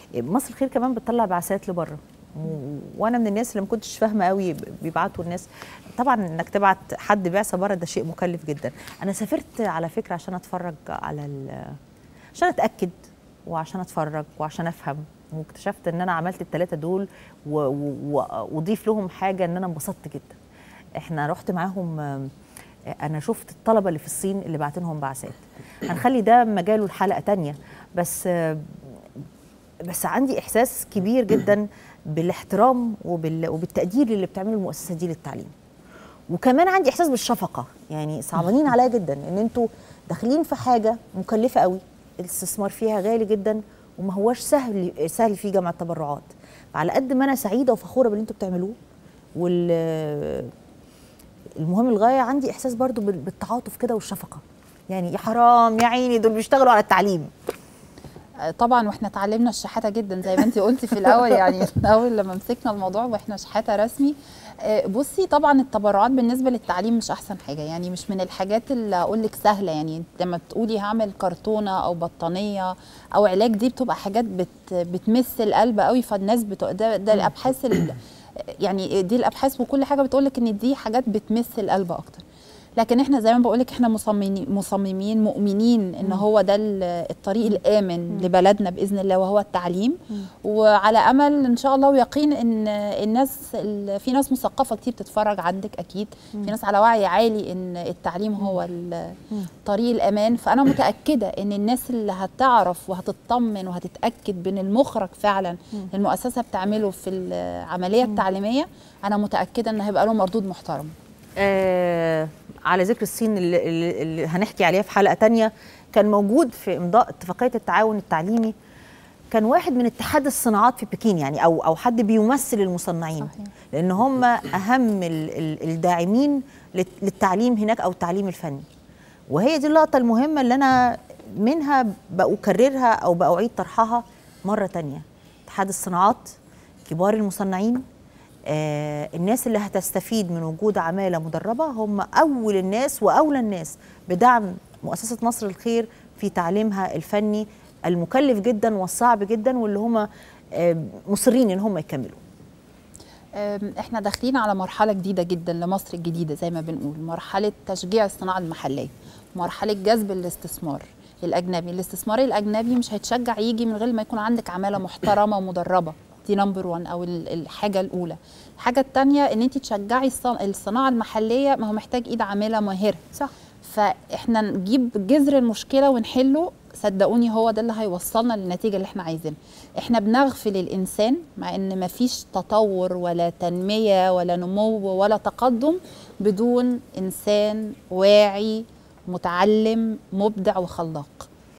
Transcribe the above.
مصر الخير كمان بتطلع بعثات لبره و- وانا من الناس اللي ما كنتش فاهمه قوي بيبعتوا الناس طبعا انك تبعت حد بعثه بره ده شيء مكلف جدا انا سافرت على فكره عشان اتفرج على ال- عشان اتاكد وعشان اتفرج وعشان افهم واكتشفت ان انا عملت الثلاثه دول و- و- و- واضيف لهم حاجه ان انا انبسطت جدا احنا رحت معاهم آم، انا شفت الطلبه اللي في الصين اللي بعتنهم بعثات هنخلي ده مجاله الحلقه تانية بس آه، بس عندي احساس كبير جدا بالاحترام وبال... وبالتقدير اللي بتعمله المؤسسه دي للتعليم وكمان عندي احساس بالشفقه يعني صعبانين عليا جدا ان انتوا داخلين في حاجه مكلفه قوي الاستثمار فيها غالي جدا وما هواش سهل سهل فيه جمع التبرعات على قد ما انا سعيده وفخوره باللي انتوا بتعملوه وال المهم الغايه عندي احساس برضو بال- بالتعاطف كده والشفقه يعني يا حرام يا عيني دول بيشتغلوا على التعليم طبعا واحنا اتعلمنا الشحاته جدا زي ما انت قلتي في الاول يعني الاول لما مسكنا الموضوع واحنا شحاته رسمي آه، بصي طبعا التبرعات بالنسبه للتعليم مش احسن حاجه يعني مش من الحاجات اللي اقول لك سهله يعني لما تقولي هعمل كرتونه او بطانيه او علاج دي بتبقى حاجات بت بتمس القلب قوي فالناس بت... ده, ده الابحاث ال... يعني دي الابحاث وكل حاجه بتقول لك ان دي حاجات بتمس القلب اكتر لكن احنا زي ما بقول لك احنا مصممين مصممين مؤمنين ان هو ده ال- الطريق الامن لبلدنا باذن الله وهو التعليم وعلى امل ان شاء الله ويقين ان الناس ال- في ناس مثقفه كتير بتتفرج عندك اكيد في ناس على وعي عالي ان التعليم هو ال- طريق الامان فانا متاكده ان الناس اللي هتعرف وهتطمن وهتتاكد بان المخرج فعلا المؤسسه بتعمله في العمليه التعليميه انا متاكده ان هيبقى له مردود محترم آه على ذكر الصين اللي, اللي, اللي هنحكي عليها في حلقه تانية كان موجود في امضاء اتفاقيه التعاون التعليمي كان واحد من اتحاد الصناعات في بكين يعني او او حد بيمثل المصنعين صحيح. لان هم اهم ال- ال- الداعمين للت- للتعليم هناك او التعليم الفني وهي دي اللقطه المهمه اللي انا منها بأكررها او بأعيد طرحها مره تانية اتحاد الصناعات كبار المصنعين آه الناس اللي هتستفيد من وجود عماله مدربه هم اول الناس واولى الناس بدعم مؤسسه مصر الخير في تعليمها الفني المكلف جدا والصعب جدا واللي هم آه مصرين ان هم يكملوا أم، احنا داخلين على مرحله جديده جدا لمصر الجديده زي ما بنقول مرحله تشجيع الصناعه المحليه مرحله جذب الاستثمار الاجنبي الاستثمار الاجنبي مش هيتشجع يجي من غير ما يكون عندك عماله محترمه ومدربه دي نمبر 1 او ال- الحاجه الاولى الحاجه الثانيه ان انت تشجعي الصن- الصناعه المحليه ما هو محتاج ايد عامله ماهره صح فاحنا نجيب جذر المشكله ونحله صدقوني هو ده اللي هيوصلنا للنتيجه اللي احنا عايزينها احنا بنغفل الانسان مع ان مفيش تطور ولا تنميه ولا نمو ولا تقدم بدون انسان واعي متعلم مبدع وخلاق